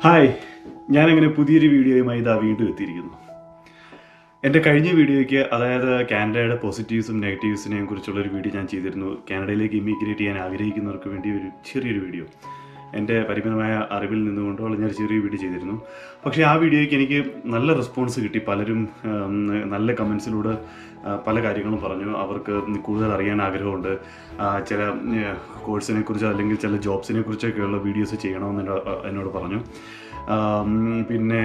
Hi ഞാനങ്ങനെ പുതിയൊരു വീഡിയോയുമായി ഇതാ വീണ്ടും എത്തിയിരിക്കുന്നു എൻ്റെ കഴിഞ്ഞ വീഡിയോയ്ക്ക് അതായത് കാനഡയുടെ പോസിറ്റീവ്സും നെഗറ്റീവ്സിനെയും കുറിച്ചുള്ള ഒരു വീഡിയോ ഞാൻ ചെയ്തിരുന്നു കാനഡയിലേക്ക് ഇമിഗ്രേറ്റ് ചെയ്യാൻ ആഗ്രഹിക്കുന്നവർക്ക് വേണ്ടി ഒരു ചെറിയൊരു വീഡിയോ എൻ്റെ പരിമിതമായ അറിവിൽ നിന്നുകൊണ്ടുള്ള ഞാൻ ഒരു ചെറിയ വീഡിയോ ചെയ്തിരുന്നു പക്ഷേ ആ വീഡിയോയ്ക്ക് എനിക്ക് നല്ല റെസ്പോൺസ് കിട്ടി പലരും ഉം, നല്ല കമൻസിലൂടെ പല കാര്യങ്ങളും പറഞ്ഞു അവർക്ക് കൂടുതൽ അറിയാൻ ആഗ്രഹമുണ്ട് ആ, ചില കോഴ്സിനെ കുറിച്ചോ അല്ലെങ്കിൽ ചില ജോബ്സിനെ കുറിച്ചൊക്കെയുള്ള വീഡിയോസ് ചെയ്യണമെന്ന് എന്നോട് എന്നോട് പറഞ്ഞു ആം, പിന്നെ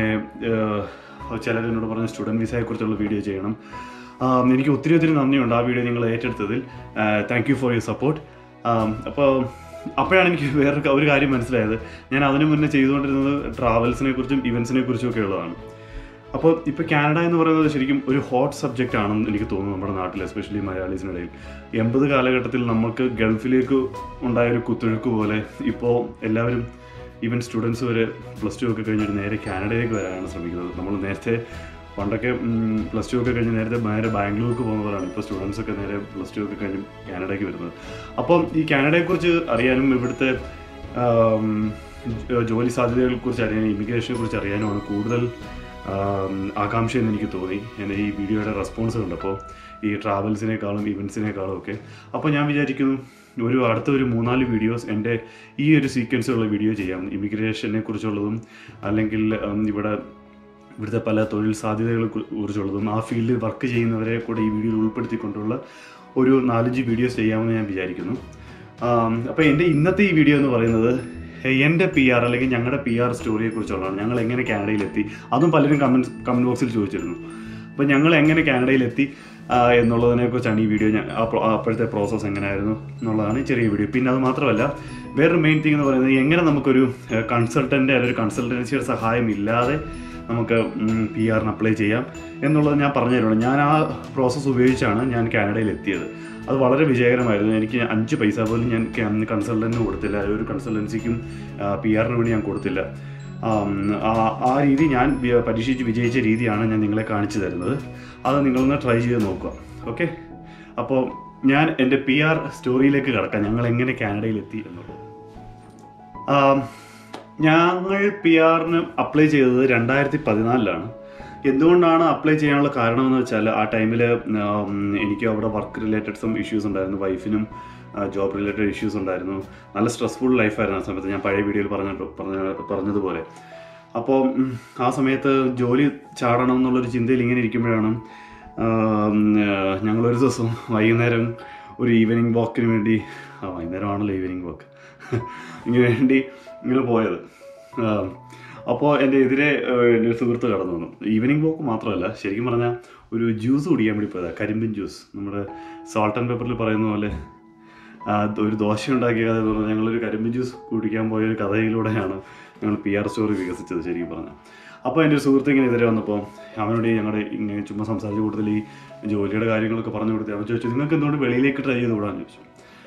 ചിലർ എന്നോട് പറഞ്ഞു സ്റ്റുഡൻറ്റ് വിസയെ കുറിച്ചുള്ള വീഡിയോ ചെയ്യണം ആം, എനിക്ക് ഒത്തിരി ഒത്തിരി നന്ദിയുണ്ട് ആ വീഡിയോ നിങ്ങൾ ഏറ്റെടുത്തതിൽ thank you for your support അപ്പോൾ അപ്പോഴാണ് എനിക്ക് വേറെ ഒരു കാര്യം മനസ്സിലായത് ഞാൻ അതിനു മുന്നേ ചെയ്തുകൊണ്ടിരുന്നത് ട്രാവൽസിനെ കുറിച്ചും ഇവൻസിനെ കുറിച്ചും ഒക്കെ ഉള്ളതാണ് അപ്പോൾ ഇപ്പോൾ കാനഡ എന്ന് പറയുന്നത് ശരിക്കും ഒരു ഹോട്ട് സബ്ജക്റ്റ് ആണെന്ന് എനിക്ക് തോന്നുന്നു നമ്മുടെ നാട്ടിൽ എസ്പെഷ്യലി മലയാളീസിനിടയിൽ എൺപത് കാലഘട്ടത്തിൽ നമുക്ക് ഗൾഫിലേക്ക് ഉണ്ടായ ഒരു കുത്തൊഴുക്ക് പോലെ ഇപ്പോൾ എല്ലാവരും ഈവൻ സ്റ്റുഡൻസ് വരെ പ്ലസ് ടു ഒക്കെ കഴിഞ്ഞിട്ട് നേരെ കാനഡയിലേക്ക് വരാനാണ് ശ്രമിക്കുന്നത് നമ്മൾ നേരത്തെ പണ്ടൊക്കെ പ്ലസ് ടു ഒക്കെ കഴിഞ്ഞ് നേരത്തെ നേരെ ബാംഗ്ലൂർക്ക് പോകുന്നവരാണ് ഇപ്പോൾ സ്റ്റുഡൻസ് ഒക്കെ നേരെ പ്ലസ് ടു ഒക്കെ കഴിഞ്ഞ് കാനഡയ്ക്ക് വരുന്നത് അപ്പം ഈ കാനഡയെക്കുറിച്ച് അറിയാനും ഇവിടുത്തെ ആം, ജോ- ജോലി സാധ്യതകളെ കുറിച്ച് അറിയാനും ഇമിഗ്രേഷനെ കുറിച്ച് അറിയാനുമാണ് കൂടുതൽ ആം, ആകാംക്ഷയെന്ന് എനിക്ക് തോന്നി എൻ്റെ ഈ വീഡിയോയുടെ റെസ്പോൺസ് കണ്ടപ്പോൾ ഈ ട്രാവൽസിനേക്കാളും ഇവൻസിനേക്കാളും ഒക്കെ അപ്പോൾ ഞാൻ വിചാരിക്കുന്നു ഒരു അടുത്ത ഒരു മൂന്നാല് വീഡിയോസ് എൻ്റെ ഈ ഒരു സീക്വൻസിലുള്ള വീഡിയോ ചെയ്യാം ഇമിഗ്രേഷനെ കുറിച്ചുള്ളതും അല്ലെങ്കിൽ ഉം, ഇവിടെ ഇവിടുത്തെ പല തൊഴിൽ സാധ്യതകളെ കു- കുറിച്ചുള്ളതും ആ ഫീൽഡിൽ വർക്ക് ചെയ്യുന്നവരെ കൂടെ ഈ വീഡിയോയിൽ ഉൾപ്പെടുത്തിക്കൊണ്ടുള്ള ഒരു നാലഞ്ച് വീഡിയോസ് ചെയ്യാമെന്ന് ഞാൻ വിചാരിക്കുന്നു അപ്പോൾ എൻ്റെ ഇന്നത്തെ ഈ വീഡിയോ എന്ന് പറയുന്നത് എൻ്റെ പി ആർ അല്ലെങ്കിൽ ഞങ്ങളുടെ പി ആർ സ്റ്റോറിയെ കുറിച്ചുള്ളതാണ് ഞങ്ങൾ എങ്ങനെ കാനഡയിലെത്തി അതും പലരും കമൻറ്റ് കമൻറ്റ് ബോക്സിൽ ചോദിച്ചിരുന്നു അപ്പോൾ ഞങ്ങൾ എങ്ങനെ കാനഡയിലെത്തി ആ, എന്നുള്ളതിനെക്കുറിച്ചാണ് ഈ വീഡിയോ ഞാൻ ആ പ്രോ- ആ അപ്പോഴത്തെ പ്രോസസ്സ് എങ്ങനെയായിരുന്നു എന്നുള്ളതാണ് ഈ ചെറിയ വീഡിയോ പിന്നെ അത് മാത്രമല്ല വേറൊരു മെയിൻ തിങ് എന്ന് പറയുന്നത് എങ്ങനെ നമുക്കൊരു കൺസൾട്ടൻ്റ് അല്ലെങ്കിൽ കൺസൾട്ടൻസിയുടെ സഹായം ഇല്ലാതെ നമുക്ക് പി ആറിന് അപ്ലൈ ചെയ്യാം എന്നുള്ളത് ഞാൻ പറഞ്ഞു തരുന്നുണ്ട് ഞാൻ ആ പ്രോസസ്സ് ഉപയോഗിച്ചാണ് ഞാൻ കാനഡയിൽ എത്തിയത് അത് വളരെ വിജയകരമായിരുന്നു എനിക്ക് അഞ്ച് പൈസ പോലും ഞാൻ കൺസൾട്ടൻറ്റിന് കൊടുത്തില്ല ഒരു കൺസൾട്ടൻസിക്കും പി ആറിന് വേണ്ടി ഞാൻ കൊടുത്തില്ല ആം, ആ- ആ രീതി ഞാൻ വി- പരീക്ഷിച്ച് വിജയിച്ച രീതിയാണ് ഞാൻ നിങ്ങളെ കാണിച്ചു തരുന്നത് അത് നിങ്ങളൊന്ന് ട്രൈ ചെയ്ത് നോക്കുക ഓക്കെ അപ്പോൾ ഞാൻ എൻ്റെ പി ആർ സ്റ്റോറിയിലേക്ക് കിടക്കാം ഞങ്ങൾ എങ്ങനെ കാനഡയിലെത്തി എന്നുള്ളത് ആം, ഞങ്ങൾ പി ആറിന് അപ്ലൈ ചെയ്തത് രണ്ടായിരത്തി പതിനാലിലാണ് എന്തുകൊണ്ടാണ് അപ്ലൈ ചെയ്യാനുള്ള കാരണം എന്ന് വെച്ചാൽ ആ ടൈമിൽ എനിക്ക് അവിടെ വർക്ക് റിലേറ്റഡ് സം ഇഷ്യൂസ് ഉണ്ടായിരുന്നു വൈഫിനും ജോബ് റിലേറ്റഡ് ഇഷ്യൂസ് ഉണ്ടായിരുന്നു നല്ല സ്ട്രെസ്ഫുൾ ലൈഫായിരുന്നു ആ സമയത്ത് ഞാൻ പഴയ വീഡിയോയിൽ പറഞ്ഞ പറഞ്ഞ പറഞ്ഞതുപോലെ അപ്പോൾ ഉം, ആ സമയത്ത് ജോലി ചാടണം എന്നുള്ളൊരു ചിന്തയിൽ ഇങ്ങനെ ഇരിക്കുമ്പോഴാണ് ആം, ആ, ഞങ്ങളൊരു ദിവസം വൈകുന്നേരം ഒരു ഈവനിങ് വാക്കിന് വേണ്ടി ആ വൈകുന്നേരമാണല്ലോ ഈവനിങ് വാക്ക് ഇങ്ങനെ വേണ്ടി ഇങ്ങനെ പോയത് അപ്പോൾ എൻ്റെ എതിരെ ആ, എൻ്റെ ഒരു സുഹൃത്ത് കടന്നു വന്നു ഈവനിങ് വാക്ക് മാത്രമല്ല ശരിക്കും പറഞ്ഞാൽ ഒരു ജ്യൂസ് കുടിക്കാൻ വേണ്ടി പോയതാണ് കരിമ്പിൻ ജ്യൂസ് നമ്മുടെ സാൾട്ട് ആൻഡ് പേപ്പറിൽ പറയുന്ന പോലെ ആ, ഒരു ദോശ ഉണ്ടാക്കിയ കഥ എന്ന് പറഞ്ഞാൽ ഞങ്ങളൊരു കരിമ്പിൻ ജ്യൂസ് കുടിക്കാൻ പോയ ഒരു കഥയിലൂടെയാണ് ഞങ്ങൾ പി ആർ സ്റ്റോറി വികസിച്ചത് ശരിക്കും പറഞ്ഞാൽ അപ്പോൾ എൻ്റെ ഒരു സുഹൃത്ത് ഇങ്ങനെ എതിരെ വന്നപ്പോൾ അവനോട് ഈ ഞങ്ങളുടെ ഇങ്ങനെ ചുമ്മാ സംസാരിച്ച കൂടുതൽ ഈ ജോലിയുടെ കാര്യങ്ങളൊക്കെ പറഞ്ഞു കൊടുത്ത് അവൻ ചോദിച്ചു നിങ്ങൾക്ക് എന്തുകൊണ്ട് വെളിയിലേക്ക് ട്രൈ ചെയ്ത് വിടാന്ന് ചോദിച്ചു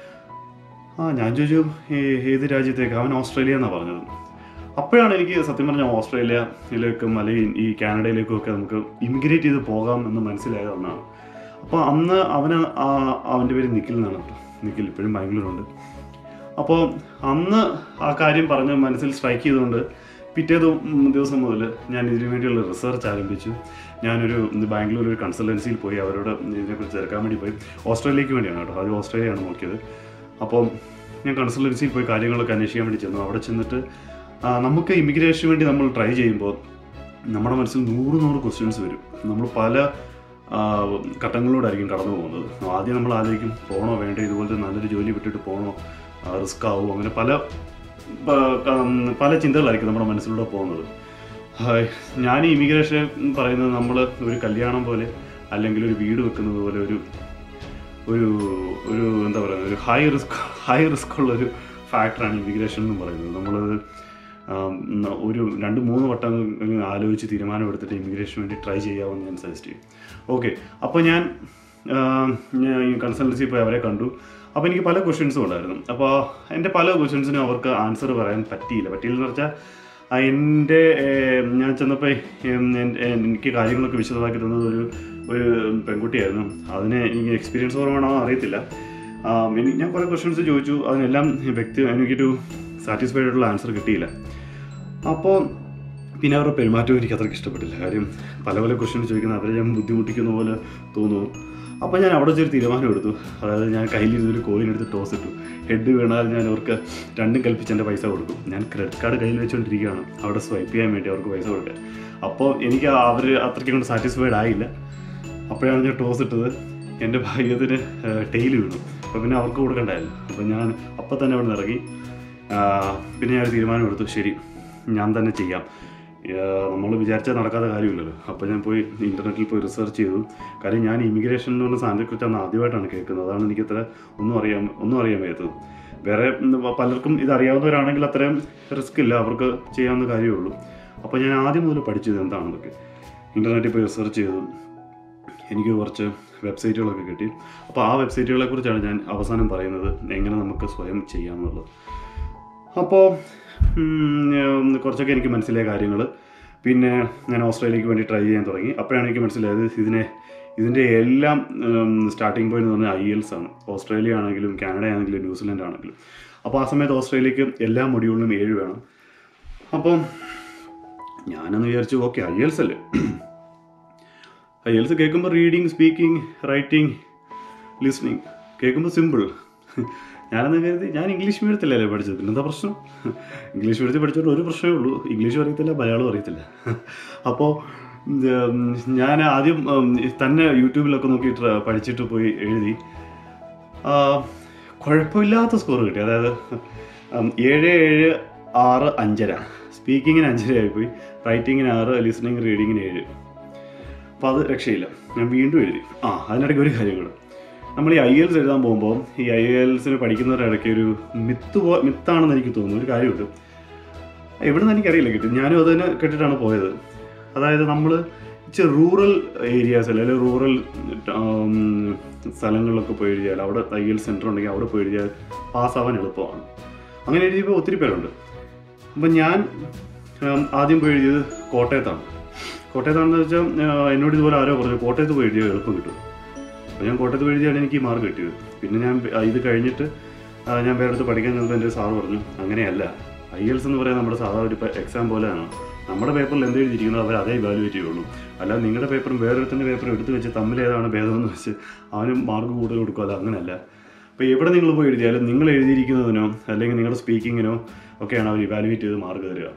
ആ ഞാൻ ചോദിച്ചു "ഏ- ഏത് രാജ്യത്തേക്ക് അവൻ ഓസ്ട്രേലിയ എന്നാണ് പറഞ്ഞത് അപ്പോഴാണ് എനിക്ക് സത്യം പറഞ്ഞാൽ ഓസ്ട്രേലിയയിലേക്കും അല്ലെങ്കിൽ ഈ കാനഡയിലേക്കും ഒക്കെ നമുക്ക് ഇമിഗ്രേറ്റ് ചെയ്ത് പോകാം എന്ന് മനസ്സിലായത് അന്നാണ് അപ്പോൾ അന്ന് അവന് ആ- അവൻ്റെ പേര് നിഖിൽ എന്നാണ് കേട്ടോ നിഖിൽ ഇപ്പോഴും ബാംഗ്ലൂരുണ്ട് അപ്പോൾ അന്ന് ആ കാര്യം പറഞ്ഞ് മനസ്സിൽ സ്ട്രൈക്ക് ചെയ്തുകൊണ്ട് പിറ്റേ ദി- ഉം ദിവസം മുതൽ ഞാൻ ഇതിനു വേണ്ടിയുള്ള റിസർച്ച് ആരംഭിച്ചു ഞാനൊരു ബാംഗ്ലൂർ ഒരു കൺസൾട്ടൻസിയിൽ പോയി അവരോട് ഇതിനെക്കുറിച്ച് തിരക്കാൻ വേണ്ടി പോയി ഓസ്ട്രേലിയക്ക് വേണ്ടിയാണ് കേട്ടോ അത് ഓസ്ട്രേലിയയാണ് നോക്കിയത് അപ്പോൾ ഞാൻ കൺസൾട്ടൻസിയിൽ പോയി കാര്യങ്ങളൊക്കെ അന്വേഷിക്കാൻ വേണ്ടി ചെന്നു അവിടെ ചെന്നിട്ട് ആ, നമുക്ക് ഇമിഗ്രേഷന് വേണ്ടി നമ്മൾ ട്രൈ ചെയ്യുമ്പോൾ നമ്മുടെ മനസ്സിൽ നൂറ് നൂറ് ക്വസ്റ്റ്യൻസ് വരും നമ്മൾ പല ആ, ഘട്ടങ്ങളിലൂടെയായിരിക്കും കടന്നു പോകുന്നത് ആദ്യം നമ്മൾ ആലോചിക്കും പോകണോ വേണ്ടോ ഇതുപോലത്തെ നല്ലൊരു ജോലി വിട്ടിട്ട് പോകണോ റിസ്ക് ആവുമോ അങ്ങനെ പല പ- ഉം, പല ചിന്തകളായിരിക്കും നമ്മുടെ മനസ്സിലൂടെ പോകുന്നത് ഹായ്, ഞാൻ ഈ ഇമിഗ്രേഷൻ പറയുന്നത് നമ്മൾ ഒരു കല്യാണം പോലെ അല്ലെങ്കിൽ ഒരു വീട് വെക്കുന്നത് പോലെ ഒരു ഒരു ഒരു എന്താ പറയുക ഒരു ഹൈ റിസ്ക് ഹൈ റിസ്ക് ഉള്ള ഒരു ഫാക്ടറാണ് ഇമിഗ്രേഷൻ എന്ന് പറയുന്നത് നമ്മളത് ആം, ന- ഒരു രണ്ട് മൂന്ന് വട്ടം അങ്ങ് ആലോചിച്ച് തീരുമാനമെടുത്തിട്ട് ഇമിഗ്രേഷന് വേണ്ടി ട്രൈ ചെയ്യാമെന്ന് ഞാൻ സജസ്റ്റ് ചെയ്യും ഓക്കെ അപ്പോൾ ഞാൻ ആം, ഞാൻ ഈ കൺസൾട്ടൻസി പോയി അവരെ കണ്ടു അപ്പോൾ എനിക്ക് പല ക്വസ്റ്റ്യൻസും ഉണ്ടായിരുന്നു അപ്പോൾ എൻ്റെ പല ക്വസ്റ്റ്യൻസിനും അവർക്ക് ആൻസർ പറയാൻ പറ്റിയില്ല പറ്റിയില്ല എന്ന് വെച്ചാൽ ആ, എൻ്റെ ഏർ, ഞാൻ ചെന്നപ്പോൾ ഉം, എൻ- എൻ- എനിക്ക് കാര്യങ്ങളൊക്കെ വിശദമാക്കി തന്നത് ഒരു ഒരു പെൺകുട്ടിയായിരുന്നു അതിന് എനിക്ക് എക്സ്പീരിയൻസ് കുറവാണോ അറിയത്തില്ല ആം, എനിക്ക് ഞാൻ കുറേ ക്വസ്റ്റ്യൻസ് ചോദിച്ചു അതിനെല്ലാം വ്യക്തി എനിക്കൊരു സാറ്റിസ്ഫൈഡ് ആയിട്ടുള്ള ആൻസർ കിട്ടിയില്ല അപ്പോൾ പിന്നെ അവരുടെ പെരുമാറ്റവും എനിക്ക് അത്രയ്ക്ക് ഇഷ്ടപ്പെട്ടില്ല കാര്യം പല പല ക്വസ്റ്റ്യൻ ചോദിക്കുന്ന അവരെ ഞാൻ ബുദ്ധിമുട്ടിക്കുന്ന പോലെ തോന്നുന്നു അപ്പോൾ ഞാൻ അവിടെ വെച്ചൊരു തീരുമാനം എടുത്തു അതായത് ഞാൻ കയ്യിലിരുന്നൊരു കോയിൻ എടുത്ത് ടോസ് ഇട്ടു ഹെഡ് വീണാൽ ഞാൻ അവർക്ക് രണ്ടും കൽപ്പിച്ച് എൻ്റെ പൈസ കൊടുക്കും ഞാൻ ക്രെഡിറ്റ് കാർഡ് കയ്യിൽ വെച്ചുകൊണ്ടിരിക്കുകയാണ് അവിടെ സ്വൈപ്പ് ചെയ്യാൻ വേണ്ടി അവർക്ക് പൈസ കൊടുക്കാൻ അപ്പോൾ എനിക്ക് അവർ അത്രയ്ക്ക് കൊണ്ട് സാറ്റിസ്ഫൈഡ് ആയില്ല അപ്പോഴാണ് ഞാൻ ടോസ് ഇട്ടത് എൻ്റെ ഭാഗ്യത്തിന് ടെയിൽ വീണു അപ്പോൾ പിന്നെ അവർക്ക് കൊടുക്കണ്ടായല്ലോ അപ്പോൾ ഞാൻ അപ്പം തന്നെ അവിടെ നിന്ന് ഇറങ്ങി ആ, പിന്നെ ഞാൻ ഒരു തീരുമാനം എടുത്തു ശരി ഞാൻ തന്നെ ചെയ്യാം നമ്മൾ വിചാരിച്ചാൽ നടക്കാത്ത കാര്യമില്ലല്ലോ അപ്പോൾ ഞാൻ പോയി ഇൻ്റർനെറ്റിൽ പോയി റിസർച്ച് ചെയ്തു കാര്യം ഞാൻ ഇമിഗ്രേഷൻ എന്ന് പറഞ്ഞ സാധനത്തെക്കുറിച്ച് അന്ന് ആദ്യമായിട്ടാണ് കേൾക്കുന്നത് അതാണ് എനിക്കത്ര ഒന്നും അറിയാൻ ഒന്നും അറിയാൻ വയ്യാത്തത് വേറെ ഉം, പലർക്കും ഇത് അറിയാവുന്നവരാണെങ്കിൽ അത്രയും റിസ്ക് ഇല്ല അവർക്ക് ചെയ്യാവുന്ന കാര്യമേ ഉള്ളൂ അപ്പോൾ ഞാൻ ആദ്യം മുതൽ പഠിച്ചത് എന്താണെന്നൊക്കെ ഇൻ്റർനെറ്റിൽ പോയി റിസർച്ച് ചെയ്തു എനിക്ക് കുറച്ച് വെബ്സൈറ്റുകളൊക്കെ കിട്ടി അപ്പോൾ ആ വെബ്സൈറ്റുകളെ കുറിച്ചാണ് ഞാൻ അവസാനം പറയുന്നത് എങ്ങനെ നമുക്ക് സ്വയം ചെയ്യാമെന്നുള്ളത് അപ്പോൾ ഉം, കുറച്ചൊക്കെ എനിക്ക് മനസ്സിലായ കാര്യങ്ങൾ പിന്നെ ഞാൻ ഓസ്ട്രേലിയക്ക് വേണ്ടി ട്രൈ ചെയ്യാൻ തുടങ്ങി അപ്പോഴാണ് എനിക്ക് മനസ്സിലായത് ഇതിനെ ഇതിൻ്റെ എല്ലാം സ്റ്റാർട്ടിംഗ് പോയിന്റ് എന്ന് പറഞ്ഞാൽ ഐ എൽസ് ആണ് ഓസ്ട്രേലിയ ആണെങ്കിലും കാനഡ ആണെങ്കിലും ന്യൂസിലൻഡ് ആണെങ്കിലും അപ്പോൾ ആ സമയത്ത് ഓസ്ട്രേലിയക്ക് എല്ലാ മൊഡ്യൂളിലും ഏഴ് വേണം അപ്പം ഞാനെന്ന് വിചാരിച്ചു ഓക്കെ ഐ എൽസ് അല്ലേ ഐ എൽസ് കേൾക്കുമ്പോൾ റീഡിങ് സ്പീക്കിംഗ് റൈറ്റിംഗ് ലിസ്ണിങ് കേൾക്കുമ്പോൾ സിമ്പിൾ ഞാനെന്ന് കരുതി ഞാൻ ഇംഗ്ലീഷ് മീഡിയത്തിലല്ലേ പഠിച്ചത് പിന്നെന്താ പ്രശ്നം ഇംഗ്ലീഷ് മീഡിയത്തിൽ പഠിച്ചോണ്ട് ഒരു പ്രശ്നമേ ഉള്ളൂ ഇംഗ്ലീഷും അറിയത്തില്ല മലയാളവും അറിയത്തില്ല അപ്പോൾ ഉം, ഞാൻ ആദ്യം ഉം, തന്നെ യൂട്യൂബിലൊക്കെ നോക്കിയിട്ട് പഠിച്ചിട്ട് പോയി എഴുതി ആ, കുഴപ്പമില്ലാത്ത സ്കോർ കിട്ടി അതായത് ഉം, ഏഴ് ഏഴ് ആറ് അഞ്ചര സ്പീക്കിങ്ങിന് അഞ്ചര ആയിപ്പോയി റൈറ്റിങ്ങിന് ആറ് ലിസണിങ് റീഡിങ്ങിന് ഏഴ് അപ്പോൾ അത് രക്ഷയില്ല ഞാൻ വീണ്ടും എഴുതി ആ അതിനിടയ്ക്ക് ഒരു കാര്യം കൂടെ നമ്മൾ ഈ ഐ എൽസ് എഴുതാൻ പോകുമ്പോൾ ഈ ഐ എൽസിന് പഠിക്കുന്നവരിടയ്ക്ക് ഒരു മിത്ത് പോ മിത്താണെന്ന് എനിക്ക് തോന്നുന്നു ഒരു കാര്യമുണ്ട് എവിടെ നിന്ന് എനിക്കറിയില്ല കിട്ടി ഞാനും അത് തന്നെ കേട്ടിട്ടാണ് പോയത് അതായത് നമ്മൾ ഇച്ചിരി റൂറൽ ഏരിയാസിൽ അല്ലെങ്കിൽ റൂറൽ സ്ഥലങ്ങളിലൊക്കെ പോയി എഴുതിയാൽ അവിടെ ഐ എൽ സെൻറ്റർ ഉണ്ടെങ്കിൽ അവിടെ പോയി എഴുതിയാൽ പാസ്സാവാൻ എളുപ്പമാണ് അങ്ങനെ എഴുതിയപ്പോൾ ഒത്തിരി പേരുണ്ട് അപ്പം ഞാൻ ഉം, ആദ്യം പോയി എഴുതിയത് കോട്ടയത്താണ് കോട്ടയത്താണെന്ന് വെച്ചാൽ ആ, എന്നോട് ഇതുപോലെ ആരോ പറഞ്ഞു കോട്ടയത്ത് പോയി എഴുതിയാൽ എളുപ്പം കിട്ടും അപ്പോൾ ഞാൻ കോട്ടയത്ത് പോയി എഴുതിയാണ് എനിക്ക് ഈ മാർക്ക് കിട്ടിയത് പിന്നെ ഞാൻ ആ, ഇത് കഴിഞ്ഞിട്ട് ആ, ഞാൻ വേറെ അടുത്ത് പഠിക്കാൻ നിന്നപ്പോൾ എൻ്റെ സാറ് പറഞ്ഞു അങ്ങനെയല്ല ഐ എൽസ് എന്ന് പറയുന്നത് നമ്മുടെ സാധാ ഒരു എക്സാം പോലെയാണ് നമ്മുടെ പേപ്പറിൽ എന്ത് എഴുതിയിരിക്കുന്നത് അവർ അതേ ഇവാലുവേറ്റ് ചെയ്യുള്ളൂ അല്ലാതെ നിങ്ങളുടെ പേപ്പറും വേറൊരുത്തിൻ്റെ പേപ്പറും എടുത്ത് വെച്ച് തമ്മിൽ ഏതാണ് ഭേദമെന്ന് വെച്ച് അവനും മാർക്ക് കൂടുതൽ കൊടുക്കും അത് അങ്ങനെയല്ല അപ്പോൾ എവിടെ നിങ്ങൾ പോയി എഴുതിയാലും നിങ്ങൾ എഴുതിയിരിക്കുന്നതിനോ അല്ലെങ്കിൽ നിങ്ങളുടെ സ്പീക്കിങ്ങിനോ ഒക്കെയാണ് അവർ ഇവാലുവേറ്റ് ചെയ്ത് മാർക്ക് തരിക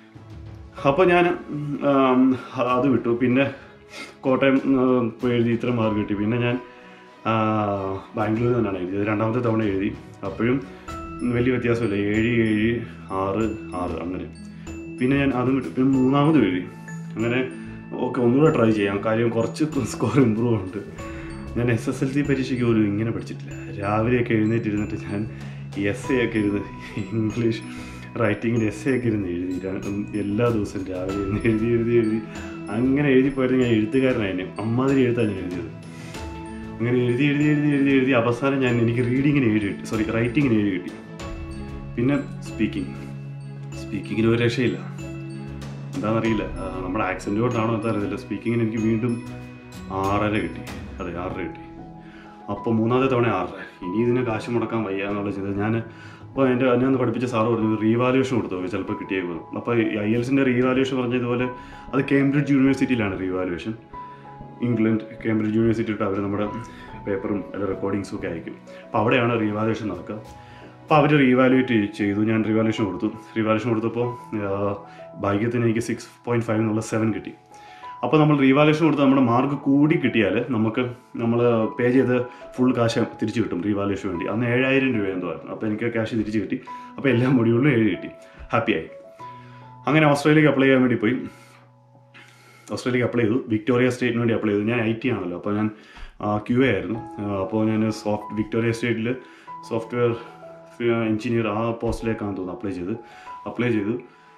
അപ്പോൾ ഞാൻ ഉം, അത് വിട്ടു പിന്നെ കോട്ടയം ഉം, പോയി എഴുതി ഇത്ര മാർക്ക് കിട്ടി പിന്നെ ഞാൻ ആ, ബാംഗ്ലൂർ തന്നെയാണ് എഴുതിയത് രണ്ടാമത്തെ തവണ എഴുതി അപ്പോഴും വലിയ വ്യത്യാസമില്ല ഏഴ് ഏഴ് ആറ് ആറ് അങ്ങനെ പിന്നെ ഞാൻ അതും വിട്ടു പിന്നെ മൂന്നാമത് എഴുതി അങ്ങനെ ഓക്കെ ഒന്നുകൂടെ ട്രൈ ചെയ്യാം കാര്യം കുറച്ച് സ്കോർ ഇമ്പ്രൂവ് ഉണ്ട് ഞാൻ എസ് എസ് എൽ സി പരീക്ഷയ്ക്ക് പോലും ഇങ്ങനെ പഠിച്ചിട്ടില്ല രാവിലെയൊക്കെ എഴുന്നേറ്റിരുന്നിട്ട് ഞാൻ എസ് എ ഒക്കെ ഇരുന്ന് ഇംഗ്ലീഷ് റൈറ്റിങ്ങിൻ്റെ എസ് എ ഒക്കെ ഇരുന്ന് എഴുതി ര- ഉം, എല്ലാ ദിവസവും രാവിലെ ഇരുന്ന് എഴുതി എഴുതി എഴുതി അങ്ങനെ എഴുതി പോയത് ഞാൻ എഴുത്തുകാരനായിരുന്നു അമ്മാതിരി എഴുത്താണ് ഞാൻ എഴുതിയത് അങ്ങനെ എഴുതി എഴുതി എഴുതി എഴുതി എഴുതി അവസാനം ഞാൻ എനിക്ക് റീഡിങ്ങിന് ഏഴ് കിട്ടി സോറി റൈറ്റിങ്ങിന് ഏഴ് കിട്ടി പിന്നെ സ്പീക്കിംഗ് സ്പീക്കിങ്ങിന് ഒരു രക്ഷയില്ല എന്താണെന്നറിയില്ല ആ, നമ്മുടെ ആക്സെൻ്റ് കൊണ്ടാണോ എന്താ അറിയില്ല സ്പീക്കിങ്ങിന് എനിക്ക് വീണ്ടും ആറര കിട്ടി അതെ ആറര കിട്ടി അപ്പോൾ മൂന്നാമത്തെ തവണ ആറര ഇനി ഇതിന് കാശ് മുടക്കാൻ വയ്യ എന്നുള്ള ചിന്ത ഞാൻ അപ്പോൾ എൻ്റെ എന്നെ ഒന്ന് പഠിപ്പിച്ച സാറ് പറഞ്ഞു റീവാലുവേഷൻ കൊടുത്തു ചിലപ്പോൾ കിട്ടിയേക്കും അപ്പോൾ ഐ എൽസിൻ്റെ റീവാലുവേഷൻ പറഞ്ഞ ഇതുപോലെ അത് കേംബ്രിഡ്ജ് യൂണിവേഴ്സിറ്റിയിലാണ് റീവാലുവേഷൻ ഇംഗ്ലണ്ട് കേംബ്രിഡ്ജ് യൂണിവേഴ്സിറ്റി അവർ നമ്മുടെ പേപ്പറും അല്ല റെക്കോർഡിങ്സും ഒക്കെ അയക്കും അപ്പോൾ അവിടെയാണ് റീവാലുവേഷൻ നടക്കുക അപ്പോൾ അവർ റീവാലുവേറ്റ് ചെയ്തു ഞാൻ റീവാലുവേഷൻ കൊടുത്തു റീവാലുവേഷൻ കൊടുത്തപ്പോൾ ആ, ഭാഗ്യത്തിന് എനിക്ക് സിക്സ് പോയിൻറ്റ് ഫൈവ് എന്നുള്ള സെവൻ കിട്ടി അപ്പോൾ നമ്മൾ റീവാലുവേഷൻ കൊടുത്ത് നമ്മുടെ മാർക്ക് കൂടി കിട്ടിയാൽ നമുക്ക് നമ്മൾ പേ ചെയ്ത് ഫുൾ കാശ് തിരിച്ച് കിട്ടും റീവാലുവേഷൻ വേണ്ടി അന്ന് ഏഴായിരം രൂപ എന്തോ ആയിരുന്നു അപ്പോൾ എനിക്ക് ക്യാഷ് തിരിച്ച് കിട്ടി അപ്പോൾ എല്ലാ മൊഡ്യൂളിലും ഏഴ് കിട്ടി ഹാപ്പിയായി അങ്ങനെ ഓസ്ട്രേലിയക്ക് അപ്ലൈ ചെയ്യാൻ വേണ്ടി പോയി ഓസ്ട്രേലിയക്ക് അപ്ലൈ ചെയ്തു വിക്ടോറിയ സ്റ്റേറ്റിന് വേണ്ടി അപ്ലൈ ചെയ്തു ഞാൻ ഐ ടി ആണല്ലോ അപ്പോൾ ഞാൻ ക്യു എ ആയിരുന്നു ആ, അപ്പോൾ ഞാൻ സോഫ്റ്റ് വിക്ടോറിയ സ്റ്റേറ്റിൽ സോഫ്റ്റ്വെയർ എഞ്ചിനീയർ ആ പോസ്റ്റിലേക്കാണ് തോന്നുന്നു അപ്ലൈ ചെയ്ത് അപ്ലൈ ചെയ്തു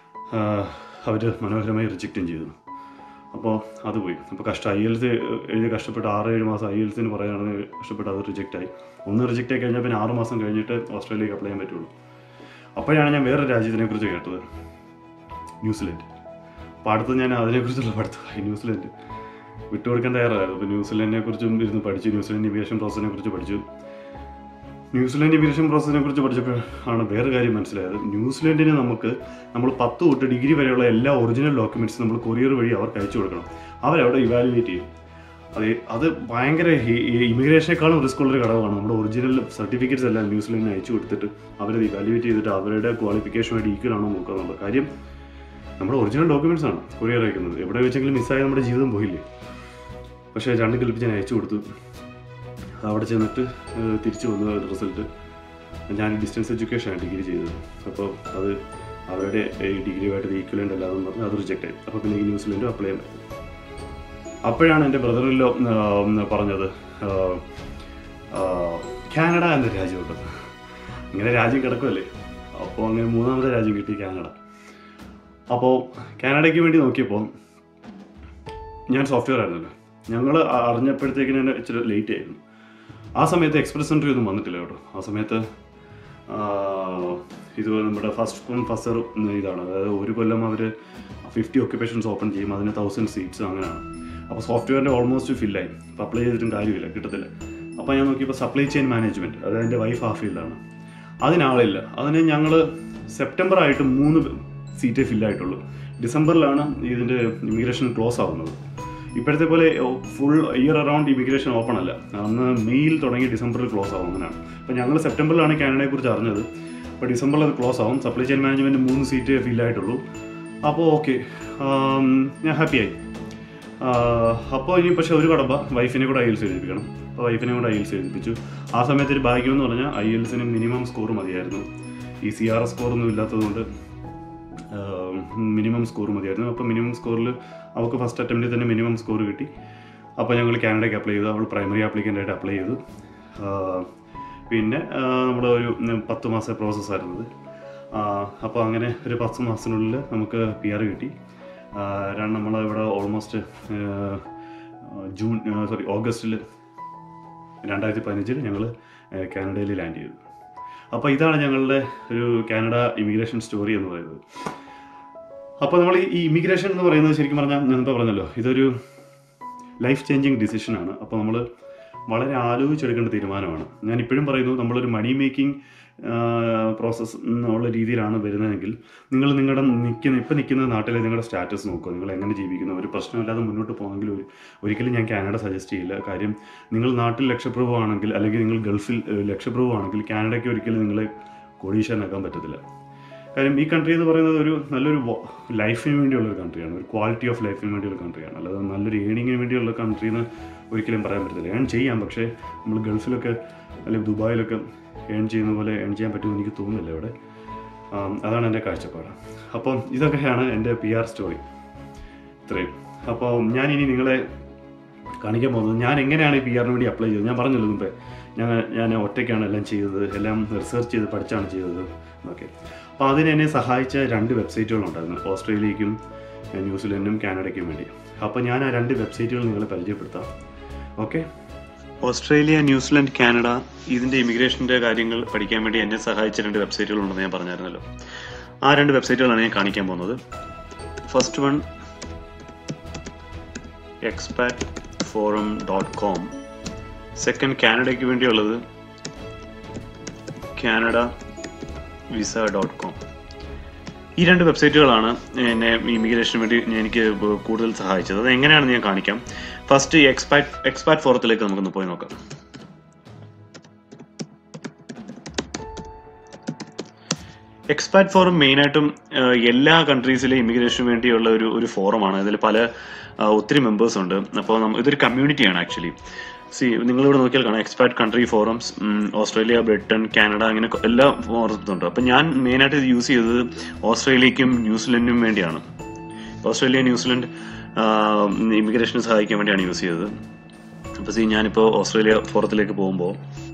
അവർ മനോഹരമായി റിജക്റ്റും ചെയ്തു അപ്പോൾ അത് പോയി അപ്പോൾ കഷ്ടം ഐ എൽസ് എഴുതി കഷ്ടപ്പെട്ട് ആറ് ഏഴ് മാസം ഐ എൽസിന് പറയാനാണ് കഷ്ടപ്പെട്ട് അത് റിജക്റ്റായി ഒന്ന് റിജക്റ്റ് ആയി കഴിഞ്ഞാൽ പിന്നെ ആറ് മാസം കഴിഞ്ഞിട്ട് ഓസ്ട്രേലിയക്ക് അപ്ലൈ ചെയ്യാൻ പറ്റുള്ളൂ അപ്പോഴാണ് ഞാൻ വേറെ രാജ്യത്തിനെ കുറിച്ച് കേട്ടത് ന്യൂസിലൻഡ് അപ്പോൾ അടുത്ത് ഞാൻ അതിനെക്കുറിച്ചുള്ള പഠിത്തമായി ന്യൂസിലൻഡ് വിട്ടുകൊടുക്കാൻ തയ്യാറായിരുന്നു അപ്പോൾ ന്യൂസിലൻഡിനെ കുറിച്ചും ഇരുന്ന് പഠിച്ചു ന്യൂസിലൻഡ് ഇമിഗ്രേഷൻ പ്രോസസ്സിനെ കുറിച്ച് പഠിച്ചു ന്യൂസിലാൻഡ് ഇമിഗ്രേഷൻ പ്രോസസ്സിനെ കുറിച്ച് പഠിച്ചപ്പോൾ ആണ് വേറെ കാര്യം മനസ്സിലായത് ന്യൂസിലാൻഡിന് നമുക്ക് നമ്മൾ പത്ത് തൊട്ട് ഡിഗ്രി വരെയുള്ള എല്ലാ ഒറിജിനൽ ഡോക്യുമെൻറ്റ്സും നമ്മൾ കൊറിയർ വഴി അവർക്ക് അയച്ചു കൊടുക്കണം അവരവിടെ ഇവാലുവേറ്റ് ചെയ്യും അത് അത് ഭയങ്കര ഇമിഗ്രേഷനേക്കാളും റിസ്ക് ഉള്ളൊരു ഘടകമാണ് നമ്മുടെ ഒറിജിനൽ സർട്ടിഫിക്കറ്റ്സ് എല്ലാം ന്യൂസിലാൻഡിന് അയച്ചു കൊടുത്തിട്ട് അവരത് ഇവാലുവേറ്റ് ചെയ്തിട്ട് അവരുടെ ക്വാളിഫിക്കേഷനുമായിട്ട് ഈക്വൽ ആണോ നോക്കുക എന്നുള്ളത് കാര്യം നമ്മുടെ ഒറിജിനൽ ഡോക്യുമെൻറ്റ്സ് ആണ് കൊറിയർ അയക്കുന്നത് എവിടെ വെച്ചെങ്കിലും മിസ്സായ നമ്മുടെ ജീവിതം പോയില്ലേ പക്ഷേ രണ്ട് കൽപ്പിച്ച് ഞാൻ അയച്ചു കൊടുത്തു അവിടെ ചെന്നിട്ട് ഏഹ്, തിരിച്ചു വന്ന റിസൾട്ട് ഞാൻ ഡിസ്റ്റൻസ് എഡ്യൂക്കേഷനാണ് ഡിഗ്രി ചെയ്തത് അപ്പോൾ അത് അവരുടെ ഈ ഡിഗ്രിയുമായിട്ട് ഈക്വലൻ്റ് അല്ലാതെന്ന് പറഞ്ഞ് അത് റിജക്റ്റ് ആയി അപ്പോൾ പിന്നെ ഈ ന്യൂസിലൻഡും അപ്ലൈ ചെയ്യാൻ പറ്റും അപ്പോഴാണ് എൻ്റെ ബ്രദറിലോ പറഞ്ഞത് ആഹ്, ആഹ്, കാനഡ എന്ന രാജ്യമുണ്ട് ഇങ്ങനെ രാജ്യം കിടക്കുമല്ലേ അപ്പോൾ അങ്ങനെ മൂന്നാമത്തെ രാജ്യം കിട്ടി കാനഡ അപ്പോൾ കാനഡയ്ക്ക് വേണ്ടി നോക്കിയപ്പോൾ ഞാൻ സോഫ്റ്റ്വെയർ ആയിരുന്നല്ലോ ഞങ്ങൾ അറിഞ്ഞപ്പോഴത്തേക്കിന് തന്നെ ഇച്ചിരി ലേറ്റ് ആയിരുന്നു ആ സമയത്ത് എക്സ്പ്രസ് എൻട്രി ഒന്നും വന്നിട്ടില്ല കേട്ടോ ആ സമയത്ത് ആ, ഇത് നമ്മുടെ ഫസ്റ്റ് കം ഫസ്റ്റ് ഇതാണ് അതായത് ഒരു കൊല്ലം അവർ ഫിഫ്റ്റി ഒക്യുപ്പേഷൻസ് ഓപ്പൺ ചെയ്യും അതിന് തൗസൻഡ് സീറ്റ്സ് അങ്ങനെയാണ് അപ്പോൾ സോഫ്റ്റ്വെയറിൻ്റെ ഓൾമോസ്റ്റ് ഫില്ലായി അപ്പോൾ അപ്ലൈ ചെയ്തിട്ടും കാര്യമില്ല കിട്ടത്തില്ല അപ്പോൾ ഞാൻ നോക്കിയപ്പോൾ സപ്ലൈ ചെയിൻ മാനേജ്മെൻറ്റ് അതായത് എൻ്റെ വൈഫ് ഹാഫ് ഫീൽഡാണ് അതിനാളില്ല അതിന് ഞങ്ങൾ സെപ്റ്റംബർ ആയിട്ട് മൂന്ന് സീറ്റേ ഫില്ലായിട്ടുള്ളൂ ഡിസംബറിലാണ് ഇതിൻ്റെ ഇമിഗ്രേഷൻ ക്ലോസ് ആവുന്നത് ഇപ്പോഴത്തെ പോലെ full year around immigration open അല്ല അന്ന് മെയ്യിൽ തുടങ്ങി ഡിസംബറിൽ ക്ലോസ് ആവും അങ്ങനെയാണ് അപ്പോൾ ഞങ്ങൾ സെപ്റ്റംബറിലാണ് കാനഡയെ കുറിച്ച് അറിഞ്ഞത് അപ്പോൾ ഡിസംബറിൽ അത് ക്ലോസ് ആവും സപ്ലൈ ചെയിൻ മാനേജ്മെൻറ്റ് മൂന്ന് സീറ്റ് ഫില്ലായിട്ടുള്ളൂ അപ്പോൾ ഓക്കെ ഞാൻ ഹാപ്പിയായി അപ്പോൾ ഇനി പക്ഷേ ഒരു കടമ്പ വൈഫിനെ കൂടെ ഐ എൽസ് എഴുതിപ്പിക്കണം അപ്പോൾ വൈഫിനെ കൂടെ ഐ എൽസ് എഴുതിപ്പിച്ചു ആ സമയത്ത് ഒരു ഭാഗ്യം എന്ന് പറഞ്ഞാൽ ഐ എൽസിന് മിനിമം സ്കോർ മതിയായിരുന്നു ഈ സി ആർ എസ് സ്കോറൊന്നും ഇല്ലാത്തതുകൊണ്ട് മിനിമം സ്കോർ മതിയായിരുന്നു അപ്പോൾ മിനിമം സ്കോറിൽ അവൾക്ക് ഫസ്റ്റ് അറ്റംപ്റ്റിൽ തന്നെ മിനിമം സ്കോർ കിട്ടി അപ്പോൾ ഞങ്ങൾ കാനഡയ്ക്ക് അപ്ലൈ ചെയ്തു അവൾ പ്രൈമറി ആപ്ലിക്കൻ്റായിട്ട് അപ്ലൈ ചെയ്തു ആ, പിന്നെ ആ, നമ്മുടെ ഒരു ഉം, പത്ത് മാസത്തെ പ്രോസസ്സായിരുന്നത് അപ്പോൾ അങ്ങനെ ഒരു പത്ത് മാസത്തിനുള്ളിൽ നമുക്ക് പി ആർ കിട്ടി ആ, രണ്ട് നമ്മൾ ഇവിടെ ഓൾമോസ്റ്റ് ജൂൺ സോറി ഓഗസ്റ്റിൽ രണ്ടായിരത്തി പതിനഞ്ചിൽ ഞങ്ങൾ കാനഡയിൽ ലാൻഡ് ചെയ്തു അപ്പോൾ ഇതാണ് ഞങ്ങളുടെ ഒരു കാനഡ ഇമിഗ്രേഷൻ സ്റ്റോറി എന്ന് പറയുന്നത് അപ്പോൾ നമ്മൾ ഈ ഇമിഗ്രേഷൻ എന്ന് പറയുന്നത് ശരിക്കും പറഞ്ഞാൽ ഞാൻ ഇപ്പോൾ പറഞ്ഞല്ലോ ഇതൊരു ലൈഫ് ചേഞ്ചിങ് ഡിസിഷനാണ് അപ്പോൾ നമ്മൾ വളരെ ആലോചിച്ചെടുക്കേണ്ട തീരുമാനമാണ് ഞാൻ ഇപ്പോഴും പറയുന്നു നമ്മളൊരു മണി മേക്കിംഗ് പ്രോസസ്സ് എന്നുള്ള രീതിയിലാണ് വരുന്നതെങ്കിൽ നിങ്ങൾ നിങ്ങളുടെ നിൽക്കുന്ന ഇപ്പം നിൽക്കുന്ന നാട്ടിലെ നിങ്ങളുടെ സ്റ്റാറ്റസ് നോക്കുക നിങ്ങൾ എങ്ങനെ ജീവിക്കുന്നു ഒരു പ്രശ്നമില്ലാതെ മുന്നോട്ട് പോകണമെങ്കിൽ ഒരു ഒരിക്കലും ഞാൻ കാനഡ സജസ്റ്റ് ചെയ്യില്ല കാര്യം നിങ്ങൾ നാട്ടിൽ ലക്ഷപ്രഭുവാണെങ്കിൽ അല്ലെങ്കിൽ നിങ്ങൾ ഗൾഫിൽ ഏഹ്, ലക്ഷപ്രഭുവാണെങ്കിൽ കാനഡയ്ക്ക് ഒരിക്കലും നിങ്ങളെ കോടീശ്വരനാക്കാൻ പറ്റത്തില്ല കാര്യം ഈ കൺട്രി എന്ന് പറയുന്നത് ഒരു നല്ലൊരു വ- ലൈഫിന് വേണ്ടിയുള്ള ഒരു കൺട്രിയാണ് ഒരു ക്വാളിറ്റി ഓഫ് ലൈഫിന് വേണ്ടിയുള്ള കൺട്രിയാണ് അല്ലാതെ നല്ലൊരു ഏണിങ്ങിന് വേണ്ടിയുള്ള കൺട്രി എന്ന് ഒരിക്കലും പറയാൻ പറ്റത്തില്ല ഏൺ ചെയ്യാം പക്ഷേ നമ്മൾ ഗൾഫിലൊക്കെ അല്ലെങ്കിൽ ദുബായിലൊക്കെ ഏൺ ചെയ്യുന്ന പോലെ ഏൺ ചെയ്യാൻ പറ്റുമെന്ന് എനിക്ക് തോന്നുന്നില്ല ഇവിടെ ആം, അതാണ് എൻ്റെ കാഴ്ചപ്പാട് അപ്പം ഇതൊക്കെയാണ് എൻ്റെ പി ആർ സ്റ്റോറി ഇത്രയും അപ്പോൾ ഞാൻ ഇനി നിങ്ങളെ കാണിക്കാൻ പോകുന്നത് ഞാൻ എങ്ങനെയാണ് ഈ പി ആറിന് വേണ്ടി അപ്ലൈ ചെയ്തത് ഞാൻ പറഞ്ഞല്ലോ മുമ്പേ ഞാൻ ഞാൻ ഒറ്റയ്ക്കാണ് എല്ലാം ചെയ്തത് എല്ലാം റിസർച്ച് ചെയ്ത് പഠിച്ചാണ് ചെയ്തത് ഓക്കെ അപ്പോൾ അതിന് എന്നെ സഹായിച്ച രണ്ട് വെബ്സൈറ്റുകളുണ്ടായിരുന്നു ഓസ്ട്രേലിയക്കും ഏഹ്, ന്യൂസിലൻഡും കാനഡയ്ക്കും വേണ്ടി അപ്പോൾ ഞാൻ ആ രണ്ട് വെബ്സൈറ്റുകൾ നിങ്ങളെ പരിചയപ്പെടുത്താം ഓക്കെ ഓസ്ട്രേലിയ ന്യൂസിലൻഡ് കാനഡ ഇതിൻ്റെ ഇമിഗ്രേഷൻ്റെ കാര്യങ്ങൾ പഠിക്കാൻ വേണ്ടി എന്നെ സഹായിച്ച രണ്ട് വെബ്സൈറ്റുകളുണ്ടെന്ന് ഞാൻ പറഞ്ഞായിരുന്നല്ലോ ആ രണ്ട് വെബ്സൈറ്റുകളാണ് ഞാൻ കാണിക്കാൻ പോകുന്നത് first one expat forum dot com second കാനഡയ്ക്ക് വേണ്ടിയുള്ളത് കാനഡ വിസ ഡോട്ട് കോം ഈ രണ്ട് വെബ്സൈറ്റുകളാണ് എന്നെ ഇമിഗ്രേഷന് വേണ്ടി എനിക്ക് കൂടുതൽ സഹായിച്ചത് അത് എങ്ങനെയാണെന്ന് ഞാൻ കാണിക്കാം ഫസ്റ്റ് എക്സ്പാറ്റ് എക്സ്പാറ്റ് ഫോറത്തിലേക്ക് നമുക്കൊന്ന് പോയി നോക്കാം എക്സ്പാറ്റ് ഫോറം മെയിനായിട്ടും എല്ലാ കൺട്രീസിലെ ഇമിഗ്രേഷന് വേണ്ടിയുള്ള ഒരു ഒരു ഫോറമാണ് ഇതിൽ പല ആ, ഒത്തിരി മെമ്പേഴ്സ് ഉണ്ട് അപ്പോൾ ഇതൊരു കമ്മ്യൂണിറ്റിയാണ് ആക്ച്വലി സി നിങ്ങളിവിടെ നോക്കിയാൽ കാണാം expat country forums Australia Britain Canada അങ്ങനെ കൊ- എല്ലാ ഫോറംസും ഉണ്ട് അപ്പം ഞാൻ മെയിനായിട്ട് ഇത് യൂസ് ചെയ്തത് ഓസ്ട്രേലിയക്കും ന്യൂസിലൻഡിനും വേണ്ടിയാണ് ഓസ്ട്രേലിയ ന്യൂസിലൻഡ് ഇമിഗ്രേഷന് സഹായിക്കാൻ വേണ്ടിയാണ് യൂസ് ചെയ്തത് അപ്പോൾ സി ഞാനിപ്പോൾ ഓസ്ട്രേലിയ ഫോറത്തിലേക്ക് പോകുമ്പോൾ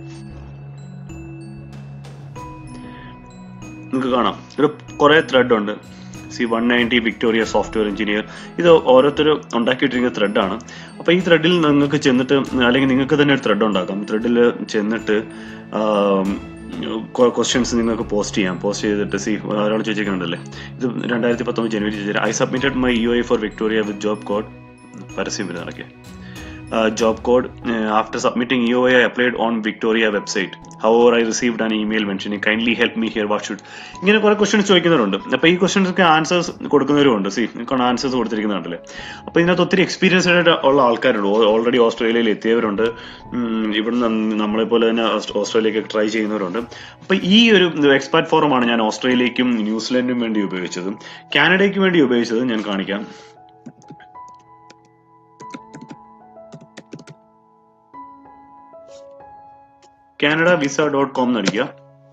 നിങ്ങൾക്ക് കാണാം ഒരു കുറേ ത്രെഡ് ഉണ്ട് see one ninety Victoria software engineer ഇത് ഓരോരുത്തർ ഉണ്ടാക്കിയിട്ടിരിക്കുന്ന ത്രെഡാണ് അപ്പോൾ ഈ ത്രെഡിൽ നിങ്ങൾക്ക് ചെന്നിട്ട് അല്ലെങ്കിൽ നിങ്ങൾക്ക് തന്നെ ഒരു ത്രെഡ് ഉണ്ടാക്കാം ത്രെഡിൽ ചെന്നിട്ട് ക്വസ്റ്റ്യൻസ് നിങ്ങൾക്ക് പോസ്റ്റ് ചെയ്യാം പോസ്റ്റ് ചെയ്തിട്ട് സി ഒരാൾ ചോദിച്ചിട്ടുണ്ടല്ലേ ഇത് രണ്ടായിരത്തി പത്തൊമ്പത് ജനുവരി ചോദിച്ചത് I submitted my EOI for Victoria with job code പരസ്യം വരുന്നതൊക്കെ uh, job code uh, after submitting EOI I applied on Victoria website. How I received an email mention kindly help me here what should ഇങ്ങനെ കുറെ questions ചോദിക്കുന്നവരുണ്ട് അപ്പോൾ ഈ ക്വസ്റ്റ്യൻസൊക്കെ answers കൊടുക്കുന്നവരുണ്ട് see answers കൊടുത്തിരിക്കുന്നുണ്ടല്ലേ അപ്പോൾ ഇതിനകത്ത് ഒത്തിരി എക്സ്പീരിയൻസ് ആയിട്ട് ഉള്ള ആൾക്കാരുണ്ട് ഓൾറെഡി ഓസ്ട്രേലിയയിൽ എത്തിയവരുണ്ട് ഉം, ഇവിടുന്ന് നമ്മളെ പോലെ തന്നെ ഓസ്- ഓസ്ട്രേലിയക്ക് ട്രൈ ചെയ്യുന്നവരുണ്ട് അപ്പോൾ ഈ ഒരു എക്സ്പാർട്ട് ഫോറമാണ് ഞാൻ ഓസ്ട്രേലിയക്കും ന്യൂസിലൻഡിനും വേണ്ടി ഉപയോഗിച്ചത് കാനഡയ്ക്ക് വേണ്ടി ഉപയോഗിച്ചത് ഞാൻ കാണിക്കാം കാനഡ വിസ ഡോട്ട് കോം എന്നടിക്കുക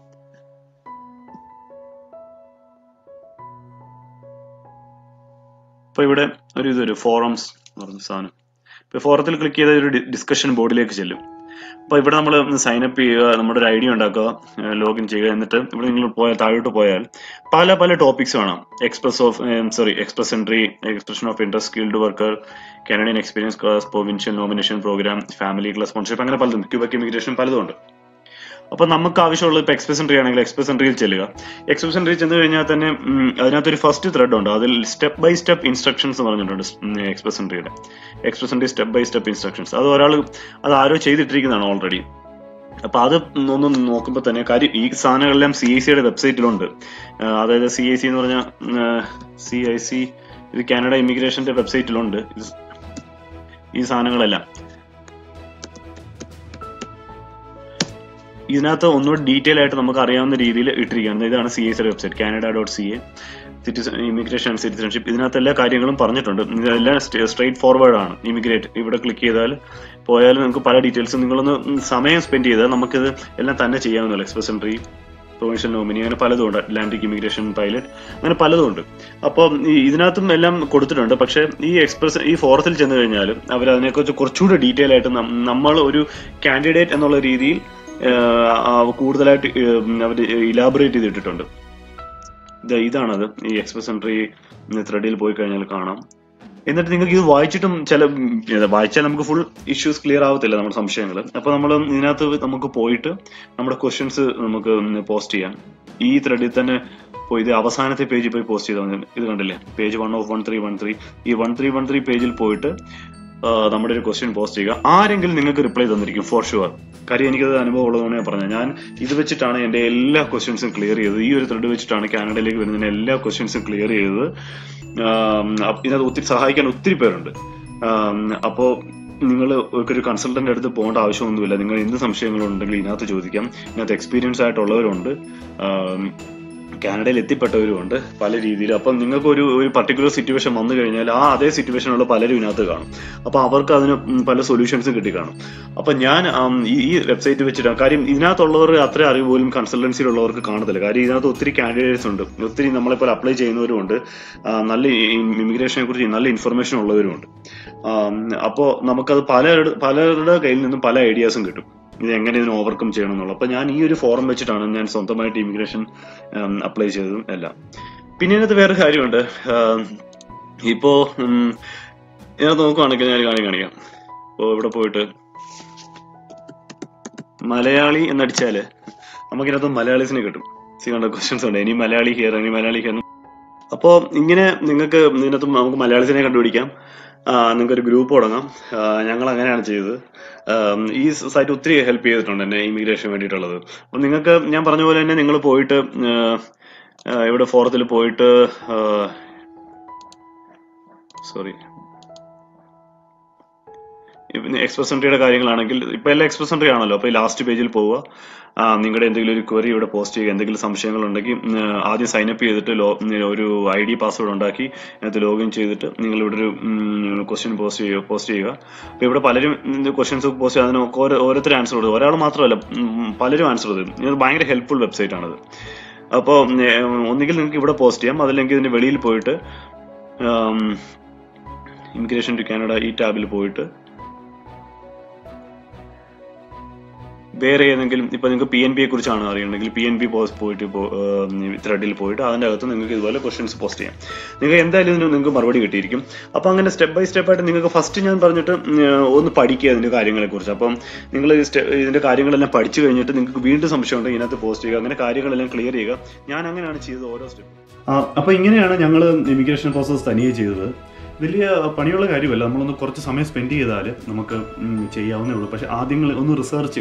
അപ്പൊ ഇവിടെ ഒരു ഇതൊരു ഫോറംസ് എന്ന് പറഞ്ഞ സാധനം ഇപ്പൊ ഫോറത്തിൽ ക്ലിക്ക് ചെയ്ത ഒരു ഡിസ്കഷൻ ബോർഡിലേക്ക് ചെല്ലും അപ്പൊ ഇവിടെ നമ്മൾ സൈൻ അപ്പ് ചെയ്യുക നമ്മുടെ ഒരു ഐ ഡി ഉണ്ടാക്കുക ലോഗിൻ ചെയ്യുക എന്നിട്ട് ഇവിടെ നിങ്ങൾ പോയാൽ താഴോട്ട് പോയാൽ പല പല ടോപ്പിക്സ് വേണം express of sorry express entry expression of interest skilled worker Canadian experience class provincial nomination programme family class sponsorship അങ്ങനെ പലതും ക്യൂബക് ഇമിഗ്രേഷൻ പലതും ഉണ്ട് അപ്പൊ നമുക്ക് ആവശ്യമുള്ളത് ഇപ്പൊ എക്സ്പ്രസ് എൻട്രി ആണെങ്കിൽ എക്സ്പ്രസ് എൻട്രിയിൽ ചെല്ലുക എക്സ്പ്രസ് എൻട്രി ചെന്ന് കഴിഞ്ഞാൽ തന്നെ ഉം, അതിനകത്തൊരു ഫസ്റ്റ് ത്രെഡ് ഉണ്ട് അതിൽ സ്റ്റെപ്പ് ബൈ സ്റ്റെപ്പ് ഇൻസ്ട്രക്ഷൻസ് പറഞ്ഞിട്ടുണ്ട് എക്സ്പ്രസ് എൻട്രിയുടെ express entry step by step instructions അത് ഒരാൾ അത് ആരോ ചെയ്തിട്ടിരിക്കുന്നതാണ് ഓൾറെഡി അപ്പൊ അത് ഒന്ന് നോക്കുമ്പോൾ തന്നെ കാര്യം ഈ സാധനങ്ങളെല്ലാം സി ഐ സിയുടെ വെബ്സൈറ്റിലുണ്ട് ആ, അതായത് സി ഐ സി എന്ന് പറഞ്ഞ സി ഐ സി ഇത് കാനഡ ഇമിഗ്രേഷന്റെ വെബ്സൈറ്റിലുണ്ട് ഇത് ഈ സാധനങ്ങളെല്ലാം ഇതിനകത്ത് ഒന്നുകൂടി ഡീറ്റെയിൽ ആയിട്ട് നമുക്ക് അറിയാവുന്ന രീതിയിൽ ഇട്ടിരിക്കുകയാണ് ഇതാണ് C S website Canada dot C A citizen immigration and citizenship ഇതിനകത്ത് എല്ലാ കാര്യങ്ങളും പറഞ്ഞിട്ടുണ്ട് ഇതെല്ലാം സ്ട്രേറ്റ് ഫോർവേഡ് ആണ് ഇമിഗ്രേറ്റ് ഇവിടെ ക്ലിക്ക് ചെയ്താൽ പോയാൽ നിങ്ങൾക്ക് പല ഡീറ്റെയിൽസും നിങ്ങളൊന്ന് സമയം സ്പെൻഡ് ചെയ്താൽ നമുക്കിത് എല്ലാം തന്നെ ചെയ്യാവുന്നല്ലോ എക്സ്പ്രസ് എൻട്രി പ്രൊവിൻഷ്യൽ നോമിനി അങ്ങനെ പലതും ഉണ്ട് അറ്റ്ലാന്റിക് ഇമിഗ്രേഷൻ പൈലറ്റ് അങ്ങനെ പലതും ഉണ്ട് അപ്പോൾ ഇതിനകത്തും എല്ലാം കൊടുത്തിട്ടുണ്ട് പക്ഷേ ഈ എക്സ്പ്രസ് ഈ ഫോറത്തിൽ ചെന്ന് കഴിഞ്ഞാൽ അവർ അതിനെക്കുറിച്ച് കുറച്ചുകൂടെ ഡീറ്റെയിൽ ആയിട്ട് നം- നമ്മൾ ഒരു കാൻഡിഡേറ്റ് എന്നുള്ള രീതിയിൽ ആഹ്, ആ കൂടുതലായിട്ട് അവർ ഇലാബറേറ്റ് ചെയ്തിട്ടുണ്ട് ഇത് ഇതാണത് ഈ എക്സ്പ്രസ് എൻട്രി ത്രെഡിൽ പോയി കഴിഞ്ഞാൽ കാണാം എന്നിട്ട് നിങ്ങൾക്ക് ഇത് വായിച്ചിട്ടും ചില ഉം, ഇത് വായിച്ചാൽ നമുക്ക് ഫുൾ ഇഷ്യൂസ് ക്ലിയർ ആവത്തില്ല നമ്മുടെ സംശയങ്ങൾ അപ്പൊ നമ്മൾ ഇതിനകത്ത് നമുക്ക് പോയിട്ട് നമ്മുടെ ക്വസ്റ്റ്യൻസ് നമുക്ക് പോസ്റ്റ് ചെയ്യാം ഈ ത്രെഡിൽ തന്നെ പോയി ഇത് അവസാനത്തെ പേജിൽ പോയി പോസ്റ്റ് ചെയ്താൽ മതി ഇത് കണ്ടില്ലേ page one of one three one three ഈ വൺ ത്രീ വൺ ത്രീ പേജിൽ പോയിട്ട് ആ, നമ്മുടെ ഒരു ക്വസ്റ്റ്യൻ പോസ്റ്റ് ചെയ്യുക ആരെങ്കിലും നിങ്ങൾക്ക് റിപ്ലൈ തന്നിരിക്കും ഫോർ ഷുവർ കാര്യം എനിക്കത് അനുഭവം ഉള്ളതുകൊണ്ട് ഞാൻ പറഞ്ഞത് ഞാൻ ഇത് വെച്ചിട്ടാണ് എൻ്റെ എല്ലാ ക്വസ്റ്റ്യൻസും ക്ലിയർ ചെയ്തത് ഈ ഒരു ത്രെഡ് വെച്ചിട്ടാണ് കാനഡയിലേക്ക് വരുന്നതിന് എല്ലാ ക്വസ്റ്റ്യൻസും ക്ലിയർ ചെയ്തത് ആം, അപ്പ- ഇതിനകത്ത് ഒത്തിരി സഹായിക്കാൻ ഒത്തിരി പേരുണ്ട് ആം, അപ്പോ നിങ്ങൾ ഒരു കൺസൾട്ടന്റ് അടുത്ത് പോകേണ്ട ആവശ്യമൊന്നുമില്ല നിങ്ങൾ എന്ത് സംശയങ്ങളുണ്ടെങ്കിൽ ഇതിനകത്ത് ചോദിക്കാം ഇതിനകത്ത് എക്സ്പീരിയൻസ് ആയിട്ടുള്ളവരുണ്ട് ആം, കാനഡയിൽ എത്തിപ്പെട്ടവരുമുണ്ട് പല രീതിയിൽ അപ്പം നിങ്ങൾക്ക് ഒരു ഒരു പർട്ടിക്കുലർ സിറ്റുവേഷൻ വന്നു കഴിഞ്ഞാൽ ആ അതേ സിറ്റുവേഷനുള്ള പലരും ഇതിനകത്ത് കാണും അപ്പൊ അവർക്ക് അതിന് ഉം പല സൊല്യൂഷൻസും കിട്ടി കാണും അപ്പൊ ഞാൻ ആം, ഈ ഈ വെബ്സൈറ്റ് വെച്ചിട്ടാണ് കാര്യം ഇതിനകത്തുള്ളവർ അത്ര അറിവ് പോലും കൺസൾട്ടൻസിയിലുള്ളവർക്ക് കാണത്തില്ല കാര്യം ഇതിനകത്ത് ഒത്തിരി കാൻഡിഡേറ്റ്സ് ഉണ്ട് ഒത്തിരി നമ്മളെപ്പോലെ അപ്ലൈ ചെയ്യുന്നവരുമുണ്ട് ആ, നല്ല ഇമിഗ്രേഷനെ കുറിച്ച് നല്ല ഇൻഫർമേഷൻ ഉള്ളവരുമുണ്ട് അപ്പോൾ നമുക്കത് പലരുടെ പലരുടെ കയ്യിൽ നിന്നും പല ഐഡിയാസും കിട്ടും ഇത് എങ്ങനെ ഇതിനെ ഓവർകം ചെയ്യണം എന്നുള്ളത് അപ്പൊ ഞാൻ ഈ ഒരു ഫോറം വെച്ചിട്ടാണ് ഞാൻ സ്വന്തമായിട്ട് ഇമിഗ്രേഷൻ അപ്ലൈ ചെയ്തതും എല്ലാം പിന്നെ ഇതിനകത്ത് വേറെ കാര്യമുണ്ട് ആം, ഇപ്പോ ഉം, ഇതിനകത്ത് നോക്കുവാണെങ്കിൽ ഞാൻ കാണി കാണിക്കാം ഇപ്പോ ഇവിടെ പോയിട്ട് മലയാളി എന്നടിച്ചാല് നമുക്കിനകത്ത് മലയാളീസിനെ കിട്ടും സി കണ്ട ക്വസ്റ്റ്യൻസ് ഉണ്ട് ഇനി മലയാളി ഹിയർ ഇനി മലയാളി ഹിയർ അപ്പോൾ ഇങ്ങനെ നിങ്ങൾക്ക് ഇതിനകത്ത് നമുക്ക് മലയാളീസിനെ കണ്ടുപിടിക്കാം നിങ്ങൾക്ക് ഒരു ഗ്രൂപ്പ് തുടങ്ങാം ആ, ഞങ്ങൾ അങ്ങനെയാണ് ചെയ്തത് ആം, ഈ സൈറ്റ് ഒത്തിരി ഹെൽപ്പ് ചെയ്തിട്ടുണ്ട് എന്നെ ഇമിഗ്രേഷൻ വേണ്ടിയിട്ടുള്ളത് അപ്പം നിങ്ങൾക്ക് ഞാൻ പറഞ്ഞ പോലെ തന്നെ നിങ്ങൾ പോയിട്ട് ആ, ആ, ഇവിടെ ഫോറത്തിൽ പോയിട്ട് സോറി എക്സ്പ്രസ് എൻട്രിയുടെ കാര്യങ്ങളാണെങ്കിൽ ഇപ്പൊ എല്ലാം എക്സ്പ്രസ് എൻട്രി ആണല്ലോ അപ്പൊ ഈ ലാസ്റ്റ് പേജിൽ പോവുക ആ, നിങ്ങളുടെ എന്തെങ്കിലും ഒരു ക്വറി ഇവിടെ പോസ്റ്റ് ചെയ്യുക എന്തെങ്കിലും സംശയങ്ങൾ ഉണ്ടെങ്കിൽ ഉം, ആദ്യം സൈൻ അപ്പ് ചെയ്തിട്ട് ലോ ഉം, ഒരു ഐ ഡി പാസ്വേഡ് ഉണ്ടാക്കി അതിനകത്ത് ലോഗിൻ ചെയ്തിട്ട് നിങ്ങൾ ഇവിടെ ഒരു ക്വസ്റ്റ്യൻ പോസ്റ്റ് ചെയ്യുക പോസ്റ്റ് ചെയ്യുക അപ്പൊ ഇവിടെ പലരും ക്വസ്റ്റ്യൻസ് പോസ്റ്റ് ചെയ്യുക അതിന് ഓരോ ഓരോരുത്തർ ആൻസർ കൊടുക്കും ഒരാൾ മാത്രമല്ല ഉം, പലരും ആൻസർ ചെയ്തു ഇത് ഭയങ്കര ഹെൽപ്ഫുൾ വെബ്സൈറ്റ് ആണത് അപ്പോൾ ഒന്നുകിൽ നിങ്ങൾക്ക് ഇവിടെ പോസ്റ്റ് ചെയ്യാം അതല്ലെങ്കിൽ ഇതിന്റെ വെളിയിൽ പോയിട്ട് ഇമിഗ്രേഷൻ ടു കാനഡ ഈ ടാബിൽ പോയിട്ട് വേറെ ഏതെങ്കിലും ഇപ്പൊ നിങ്ങൾക്ക് പി എൻ ബിയെ കുറിച്ചാണ് അറിയണമെങ്കിൽ പി എൻ ബി പോയിട്ട് ത്രെഡിൽ പോയിട്ട് അതിന്റെ അകത്ത് നിങ്ങൾക്ക് ഇതുപോലെ ക്വസ്റ്റ്യൻസ് പോസ്റ്റ് ചെയ്യാം നിങ്ങൾക്ക് എന്തായാലും ഇതിന് നിങ്ങൾക്ക് മറുപടി കിട്ടിയിരിക്കും അപ്പൊ അങ്ങനെ സ്റ്റെപ്പ് ബൈ സ്റ്റെപ്പ് ആയിട്ട് നിങ്ങൾക്ക് ഫസ്റ്റ് ഞാൻ പറഞ്ഞിട്ട് ഉം, ഒന്ന് പഠിക്കുക ഇതിന്റെ കാര്യങ്ങളെ കുറിച്ച് അപ്പം നിങ്ങൾ ഈ സ്റ്റെ- ഇതിന്റെ കാര്യങ്ങളെല്ലാം പഠിച്ചു കഴിഞ്ഞിട്ട് നിങ്ങൾക്ക് വീണ്ടും സംശയം ഉണ്ടെങ്കിൽ ഇതിനകത്ത് പോസ്റ്റ് ചെയ്യുക അങ്ങനെ കാര്യങ്ങളെല്ലാം ക്ലിയർ ചെയ്യുക ഞാൻ അങ്ങനെയാണ് ചെയ്തത് ഓരോ സ്റ്റെപ്പ് അപ്പൊ ഇങ്ങനെയാണ് ഞങ്ങൾ ഇമിഗ്രേഷൻ പ്രോസസ് തനിയെ ചെയ്തത് വലിയ പണിയുള്ള കാര്യമല്ല നമ്മളൊന്ന് കുറച്ച് സമയം സ്പെൻഡ് ചെയ്താൽ നമുക്ക് ഉം, ചെയ്യാവുന്നേ ഉള്ളൂ പക്ഷെ ആദ്യം ഒന്ന് റിസർച്ച് ചെയ്യണം നമ്മളൊന്ന്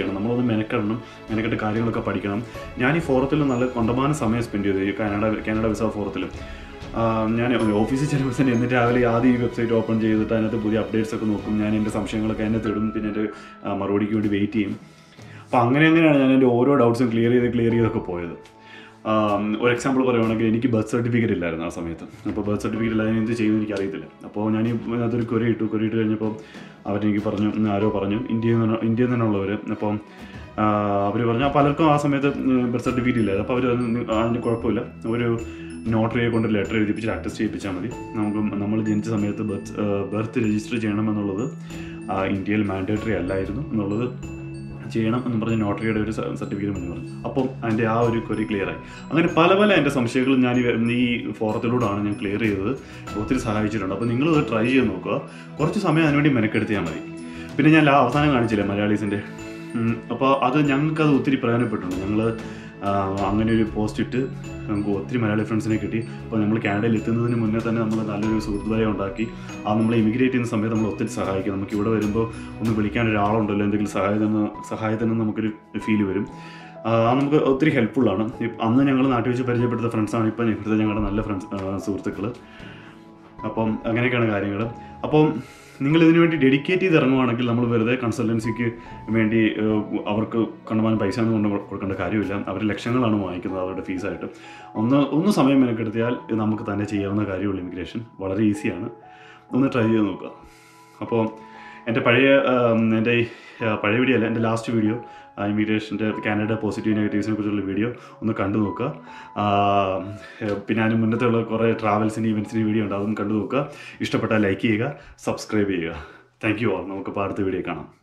മെനക്കെടണം മെനക്കെട്ട് കാര്യങ്ങളൊക്കെ പഠിക്കണം ഞാൻ ഈ ഫോറത്തിൽ നല്ല കൊണ്ടമാനം സമയം സ്പെൻഡ് ചെയ്തു ഈ കാനഡ കാനഡ വിസ ഫോറത്തിൽ ഞാൻ ഓഫീസിൽ ചെല്ലുമ്പോൾ തന്നെ എന്നിട്ട് രാവിലെ ആദ്യം ഈ വെബ്സൈറ്റ് ഓപ്പൺ ചെയ്തിട്ട് അതിനകത്ത് പുതിയ അപ്ഡേറ്റ്സ് ഒക്കെ നോക്കും ഞാൻ എൻ്റെ സംശയങ്ങളൊക്കെ അതിനകത്ത് ഇടും പിന്നെ എൻ്റെ ആ, മറുപടിക്ക് വേണ്ടി വെയിറ്റ് ചെയ്യും അപ്പോൾ അങ്ങനെ അങ്ങനെയാണ് ഞാൻ എൻ്റെ ഓരോ ഡൗട്ട്സും ക്ലിയർ ചെയ്ത് ക്ലിയർ ചെയ്തൊക്കെ പോയത് ആം, ഒരു എക്സാമ്പിൾ പറയുവാണെങ്കിൽ എനിക്ക് ബർത്ത് സർട്ടിഫിക്കറ്റ് ഇല്ലായിരുന്നു ആ സമയത്ത് അപ്പോൾ ബർത്ത് സർട്ടിഫിക്കറ്റ് ഇല്ലാതെ എന്ത് ചെയ്യുമെന്ന് എനിക്ക് അറിയത്തില്ല അപ്പോൾ ഞാൻ ഈ അതൊരു കൊറി ഇട്ടു കൊറി ഇട്ട് കഴിഞ്ഞപ്പോൾ അവരെനിക്ക് പറഞ്ഞു ഉം, ആരോ പറഞ്ഞു ഇന്ത്യയിൽ നിന്ന് ഇന്ത്യയിൽ നിന്നുള്ളവർ അപ്പം അവർ പറഞ്ഞു "ആ, പലർക്കും ആ സമയത്ത് ബർത്ത് സർട്ടിഫിക്കറ്റ് ഇല്ലായിരുന്നു അപ്പോൾ അവർ അതിന് കുഴപ്പമില്ല ഒരു നോട്ടറിയെ കൊണ്ട് ലെറ്റർ എഴുതിപ്പിച്ചിട്ട് അറ്റസ്റ്റ് ചെയ്യിപ്പിച്ചാൽ മതി നമുക്ക് നമ്മൾ ജനിച്ച സമയത്ത് ബർത്ത് ബർത്ത് രജിസ്റ്റർ ചെയ്യണമെന്നുള്ളത് ആ, ഇന്ത്യയിൽ മാൻഡേറ്ററി അല്ലായിരുന്നു എന്നുള്ളത് ചെയ്യണം എന്ന് പറഞ്ഞ് നോട്ടറിയുടെ ഒരു സർട്ടിഫിക്കറ്റ് എന്ന് പറഞ്ഞു അപ്പം അതിൻ്റെ ആ ഒരു ക്വരി ക്ലിയർ ആയി അങ്ങനെ പല പല എൻ്റെ സംശയങ്ങളും ഞാൻ ഈ വെ- ഈ ഫോറത്തിലൂടെയാണ് ഞാൻ ക്ലിയർ ചെയ്തത് ഒത്തിരി സഹായിച്ചിട്ടുണ്ട് അപ്പോൾ നിങ്ങളത് ട്രൈ ചെയ്ത് നോക്കുക കുറച്ച് സമയം അതിനുവേണ്ടി മെനക്കെടുത്തിയാൽ മതി പിന്നെ ഞാൻ ലാ- അവസാനം കാണിച്ചില്ലേ മലയാളീസിൻ്റെ അപ്പോൾ അത് ഞങ്ങൾക്കത് ഒത്തിരി പ്രയോജനപ്പെട്ടിട്ടുണ്ട് ഞങ്ങൾ അങ്ങനെ ഒരു പോസ്റ്റ് ഇട്ട് നമുക്ക് ഒത്തിരി മലയാളി ഫ്രണ്ട്സിനെ കിട്ടി അപ്പോൾ നമ്മൾ കാനഡയിൽ എത്തുന്നതിന് മുന്നേ തന്നെ നമ്മൾ നല്ലൊരു സുഹൃത്തുവലയം ഉണ്ടാക്കി അത് നമ്മൾ ഇമിഗ്രേറ്റ് ചെയ്യുന്ന സമയത്ത് നമ്മൾ ഒത്തിരി സഹായിക്കും നമുക്ക് ഇവിടെ വരുമ്പോൾ ഒന്ന് വിളിക്കാൻ ഒരാളുണ്ടല്ലോ എന്തെങ്കിലും സഹായത്തിന് സഹായത്തിന് നമുക്കൊരു ഫീൽ വരും ആ, അത് നമുക്ക് ഒത്തിരി ഹെൽപ്ഫുള്ളാണ് ഇപ്പ- അന്ന് ഞങ്ങൾ നാട്ടിൽ വെച്ച് പരിചയപ്പെടുത്ത ഫ്രണ്ട്സാണ് ഇപ്പം ഇപ്പോഴത്തെ ഞങ്ങളുടെ നല്ല ഫ്രണ്ട്സ് സുഹൃത്തുക്കൾ അപ്പം അങ്ങനെയൊക്കെയാണ് കാര്യങ്ങൾ അപ്പം നിങ്ങൾ ഇതിനു വേണ്ടി ഡെഡിക്കേറ്റ് ചെയ്ത് ഇറങ്ങുവാണെങ്കിൽ നമ്മൾ വെറുതെ കൺസൾട്ടൻസിക്ക് വേണ്ടി ഏഹ്, അവർക്ക് കണ്ടമാനം പൈസ ഒന്നും കൊണ്ട് കൊടുക്കേണ്ട കാര്യമില്ല അവർ ലക്ഷങ്ങളാണ് വാങ്ങിക്കുന്നത് അവരുടെ ഫീസായിട്ട് ഒന്ന് ഒന്ന് സമയം മെനക്കെടുത്തിയാൽ ഇത് നമുക്ക് തന്നെ ചെയ്യാവുന്ന കാര്യമുള്ളൂ ഇമിഗ്രേഷൻ വളരെ ഈസിയാണ് ഒന്ന് ട്രൈ ചെയ്ത് നോക്കുക അപ്പോൾ എൻ്റെ പഴയ ആം, എൻ്റെ ഈ, ആ, പഴയ വീഡിയോ അല്ല എൻ്റെ ലാസ്റ്റ് വീഡിയോ ഇമിഗ്രേഷൻ്റെ കാനഡ പോസിറ്റീവ് നെഗറ്റീവ്സിനെ കുറിച്ചുള്ള വീഡിയോ ഒന്ന് കണ്ടു നോക്കുക ആ, ഏ, പിന്നെ അതിന് മുന്നത്തെ ഉള്ള കുറേ ട്രാവൽസിൻ്റെ ഇവൻറ്റ്സിൻ്റെ വീഡിയോ ഉണ്ട് അതൊന്നും കണ്ടു നോക്കുക ഇഷ്ടപ്പെട്ടാൽ ലൈക്ക് ചെയ്യുക സബ്സ്ക്രൈബ് ചെയ്യുക താങ്ക് യു ഓൾ നമുക്കിപ്പോൾ അടുത്ത വീഡിയോ കാണാം